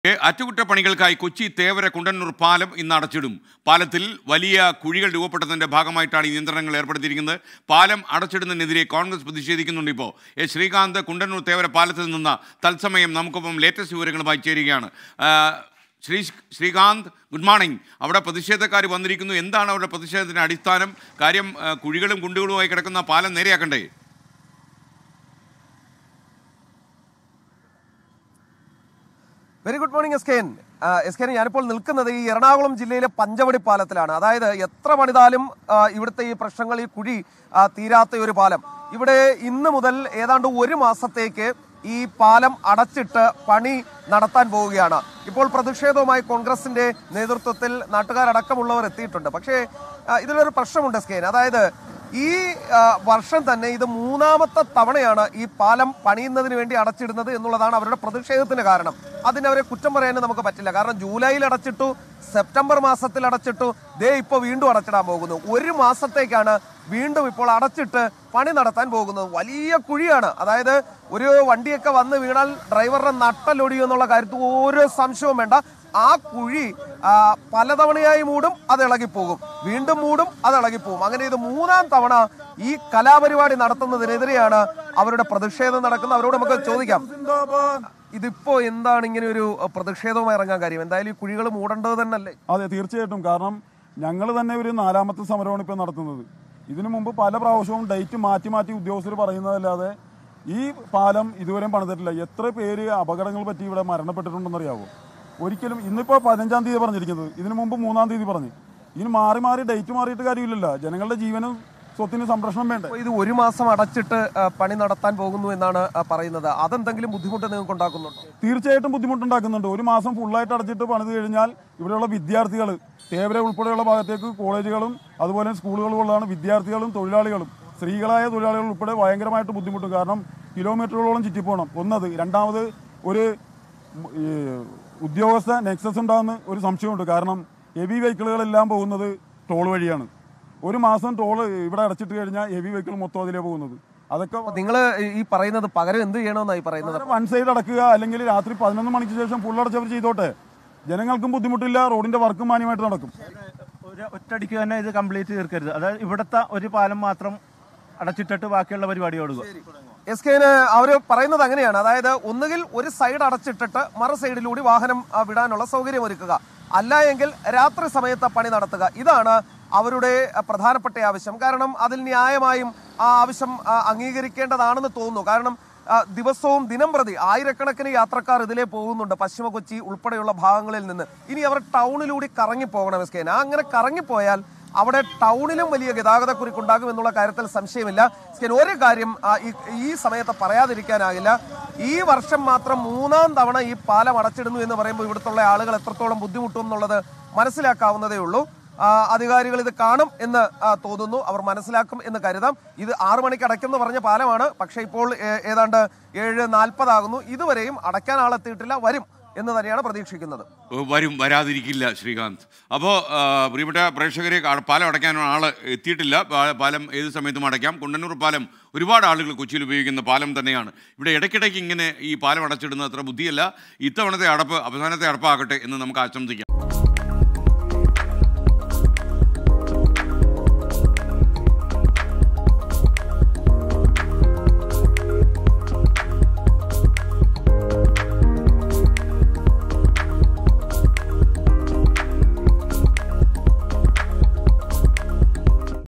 ഏ, അറ്റകുറ്റപ്പണികൾക്കായി കൊച്ചി തേവര കുണ്ടന്നൂർ പാലം ഇന്ന് അടച്ചിടും പാലത്തിൽ വലിയ കുഴികൾ രൂപപ്പെട്ടതിന്റെ ഭാഗമായിട്ടാണ് ഈ നിയന്ത്രണങ്ങൾ ഏർപ്പെടുത്തിയിരിക്കുന്നത് പാലം അടച്ചിടുന്നതിനെതിരെ കോൺഗ്രസ് പ്രതിഷേധിക്കുന്നുണ്ട് ഇപ്പോൾ എ ശ്രീകാന്ത് കുണ്ടന്നൂർ തേവര പാലത്തിൽ നിന്ന് തത്സമയം നമുക്കൊപ്പം ലേറ്റസ്റ്റ് വിവരങ്ങളുമായി ചേരുകയാണ് ആ, ശ്രീ ശ്രീകാന്ത് ഗുഡ് മോർണിംഗ് അവിടെ പ്രതിഷേധക്കാർ വന്നിരിക്കുന്നു എന്താണ് അവരുടെ പ്രതിഷേധത്തിന്റെ അടിസ്ഥാനം കാര്യം ആ, കുഴികളും കുണ്ടുകളുമായി കിടക്കുന്ന പാലം നേരെയാക്കണ്ടേ very good morning S K N S K N ഞാനിപ്പോൾ നിൽക്കുന്നത് ഈ എറണാകുളം ജില്ലയിലെ പഞ്ചവടി പാലത്തിലാണ് അതായത് എത്ര പണിതാലും ആ, ഇവിടുത്തെ ഈ പ്രശ്നങ്ങൾ ഈ കുഴി ആ, തീരാത്ത ഒരു പാലം ഇവിടെ ഇന്ന് മുതൽ ഏതാണ്ട് ഒരു മാസത്തേക്ക് ഈ പാലം അടച്ചിട്ട് പണി നടത്താൻ പോവുകയാണ് ഇപ്പോൾ പ്രതിഷേധവുമായി കോൺഗ്രസിന്റെ നേതൃത്വത്തിൽ നാട്ടുകാരടക്കമുള്ളവർ എത്തിയിട്ടുണ്ട് പക്ഷേ ആ, ഇതിലൊരു പ്രശ്നമുണ്ട് എസ് കെ എൻ അതായത് ഈ ആ, വർഷം തന്നെ ഇത് മൂന്നാമത്തെ തവണയാണ് ഈ പാലം പണിയുന്നതിന് വേണ്ടി അടച്ചിടുന്നത് എന്നുള്ളതാണ് അവരുടെ പ്രതിഷേധത്തിന് കാരണം അതിന് അവരെ കുറ്റം പറയാനും നമുക്ക് പറ്റില്ല കാരണം ജൂലൈയിൽ അടച്ചിട്ടു സെപ്റ്റംബർ മാസത്തിൽ അടച്ചിട്ടു ദേ ഇപ്പോൾ വീണ്ടും അടച്ചിടാൻ പോകുന്നു ഒരു മാസത്തേക്കാണ് വീണ്ടും ഇപ്പോൾ അടച്ചിട്ട് പണി നടത്താൻ പോകുന്നത് വലിയ കുഴിയാണ് അതായത് ഒരു വണ്ടിയൊക്കെ വന്ന് വീണാൽ ഡ്രൈവറുടെ നട്ടലൊടിയോ എന്നുള്ള കാര്യത്തിൽ ഒരു സംശയവും വേണ്ട ആ കുഴി ആ, പലതവണയായി മൂടും അത് ഇളകിപ്പോകും വീണ്ടും മൂടും അത് ഇളകിപ്പോകും അങ്ങനെ ഇത് മൂന്നാം തവണ ഈ കലാപരിപാടി നടത്തുന്നതിനെതിരെയാണ് അവരുടെ പ്രതിഷേധം നടക്കുന്നത് അവരോട് നമുക്ക് ചോദിക്കാം ഇതിപ്പോ എന്താണ് ഇങ്ങനെ ഒരു പ്രതിഷേധവുമായി ഇറങ്ങാൻ കാര്യം എന്തായാലും ഈ കുഴികൾ മൂടേണ്ടത് തന്നെയല്ലേ അതെ തീർച്ചയായിട്ടും കാരണം ഞങ്ങൾ തന്നെ ഒരു നാലാമത്തെ സമരമാണ് ഇപ്പോൾ നടത്തുന്നത് ഇതിനു മുമ്പ് പല പ്രാവശ്യവും ഡേറ്റ് മാറ്റി മാറ്റി ഉദ്യോഗസ്ഥർ പറയുന്നതല്ലാതെ ഈ പാലം ഇതുവരെയും പണിതിട്ടില്ല എത്ര പേര് അപകടങ്ങൾ പറ്റി ഇവിടെ മരണപ്പെട്ടിട്ടുണ്ടെന്നറിയാവോ ഒരിക്കലും ഇന്നിപ്പോൾ പതിനഞ്ചാം തീയതി പറഞ്ഞിരിക്കുന്നത് ഇതിനു മുമ്പ് മൂന്നാം തീയതി പറഞ്ഞു ഇനി മാറി മാറി ഡേറ്റ് മാറിയിട്ട് കാര്യമില്ലല്ലോ ജനങ്ങളുടെ ജീവനും സ്വത്തിന് സംരക്ഷണം വേണ്ടേ അപ്പൊ ഇത് ഒരു മാസം അടച്ചിട്ട് ആ, പണി നടത്താൻ പോകുന്നു എന്നാണ് ആ, പറയുന്നത് അതെന്തെങ്കിലും ബുദ്ധിമുട്ട് നിങ്ങൾക്ക് ഉണ്ടാക്കുന്നുണ്ടോ തീർച്ചയായിട്ടും ബുദ്ധിമുട്ടുണ്ടാക്കുന്നുണ്ട് ഒരു മാസം ഫുള്ളായിട്ട് അടച്ചിട്ട് പണിത് കഴിഞ്ഞാൽ ഇവിടെയുള്ള വിദ്യാർത്ഥികൾ തേവര ഉൾപ്പെടെയുള്ള ഭാഗത്തേക്ക് കോളേജുകളും അതുപോലെ സ്കൂളുകളുമുള്ളതാണ് വിദ്യാർത്ഥികളും തൊഴിലാളികളും സ്ത്രീകളായ തൊഴിലാളികൾ ഉൾപ്പെടെ ഭയങ്കരമായിട്ട് ബുദ്ധിമുട്ടും കാരണം കിലോമീറ്ററുകളോളം ചുറ്റിപ്പോകണം ഒന്നത് രണ്ടാമത് ഒരു ഉം, ഈ ഉദ്യോഗസ്ഥ നെക്സസ് ഉണ്ടാകുന്ന ഒരു സംശയമുണ്ട് കാരണം ഹെവി വെഹിക്കിളുകളെല്ലാം പോകുന്നത് ടോൾ വഴിയാണ് ഒരു മാസം ടോൾ ഇവിടെ അടച്ചിട്ട് കഴിഞ്ഞാൽ ഹെവി വെഹിക്കിൾ മൊത്തം അതിലേ പോകുന്നത് അതൊക്കെ നിങ്ങൾ ഈ പറയുന്നത് പകരം എന്ത് ചെയ്യണമെന്നായി പറയുന്നത് വൺ സൈഡ് അടക്കുക അല്ലെങ്കിൽ രാത്രി പതിനൊന്ന് മണിക്ക് ശേഷം ഫുൾ അടച്ചവർ ചെയ്തോട്ടെ ജനങ്ങൾക്കും ബുദ്ധിമുട്ടില്ല റോഡിന്റെ വർക്കും മാന്യമായിട്ട് നടക്കും ഒരു ഒറ്റയടിക്ക് തന്നെ ഇത് കംപ്ലീറ്റ് തീർക്കരുത് അതായത് ഇവിടുത്തെ ഒരു പാലം മാത്രം അടച്ചിട്ടിട്ട് ബാക്കിയുള്ള പരിപാടി ഓടുക എസ് കെന് അവര് പറയുന്നത് അങ്ങനെയാണ് അതായത് ഒന്നുകിൽ ഒരു സൈഡ് അടച്ചിട്ടിട്ട് മറു സൈഡിലൂടെ വാഹനം ആ, വിടാനുള്ള സൗകര്യം ഒരുക്കുക അല്ല എങ്കിൽ രാത്രി സമയത്ത് പണി നടത്തുക ഇതാണ് അവരുടെ ആ, പ്രധാനപ്പെട്ട ആവശ്യം കാരണം അതിൽ ന്യായമായും ആ ആവശ്യം ആ, അംഗീകരിക്കേണ്ടതാണെന്ന് തോന്നുന്നു കാരണം ആ, ദിവസവും ദിനം പ്രതി ആയിരക്കണക്കിന് യാത്രക്കാർ ഇതിലേ പോകുന്നുണ്ട് പശ്ചിമ കൊച്ചി ഉൾപ്പെടെയുള്ള ഭാഗങ്ങളിൽ നിന്ന് ഇനി അവർ ടൗണിലൂടെ കറങ്ങി പോകണം എസ് കെ അങ്ങനെ കറങ്ങിപ്പോയാൽ അവിടെ ടൗണിലും വലിയ ഗതാഗത കുരുക്കുണ്ടാകും എന്നുള്ള കാര്യത്തിൽ സംശയമില്ല സ്കെൻ ഒരു കാര്യം ആ, ഈ- ഈ സമയത്ത് പറയാതിരിക്കാനാകില്ല ഈ വർഷം മാത്രം മൂന്നാം തവണ ഈ പാലം അടച്ചിടുന്നു എന്ന് പറയുമ്പോൾ ഇവിടുത്തെ ആളുകൾ എത്രത്തോളം ബുദ്ധിമുട്ടും എന്നുള്ളത് മനസ്സിലാക്കാവുന്നതേ ഉള്ളൂ ആ, അധികാരികൾ ഇത് കാണും എന്ന് ആ, തോന്നുന്നു അവർ മനസ്സിലാക്കും എന്ന് കരുതാം ഇത് ആറു മണിക്ക് അടയ്ക്കുമെന്ന് പറഞ്ഞ പാലമാണ് പക്ഷേ ഇപ്പോൾ ഏ- ഏതാണ്ട് ഏഴ് നാൽപ്പതാകുന്നു ഇതുവരെയും അടയ്ക്കാൻ ആളെത്തിയിട്ടില്ല വരും എന്ന് തന്നെയാണ് പ്രതീക്ഷിക്കുന്നത് വരും വരാതിരിക്കില്ല ശ്രീകാന്ത് അപ്പോൾ പ്രിയപ്പെട്ട പ്രേക്ഷകരെ ആ- പാലം അടയ്ക്കാനുള്ള ആൾ എത്തിയിട്ടില്ല പാ- പാലം ഏത് സമയത്തും അടയ്ക്കാം കുണ്ടന്നൂർ പാലം ഒരുപാട് ആളുകൾ കൊച്ചിയിൽ ഉപയോഗിക്കുന്ന പാലം തന്നെയാണ് ഇവിടെ ഇടയ്ക്കിടയ്ക്ക് ഇങ്ങനെ ഈ പാലം അടച്ചിടുന്നത് അത്ര ബുദ്ധിയല്ല ഇത്തവണത്തെ അടപ്പ് അവസാനത്തെ അടപ്പാകട്ടെ എന്ന് നമുക്ക് ആശംസിക്കാം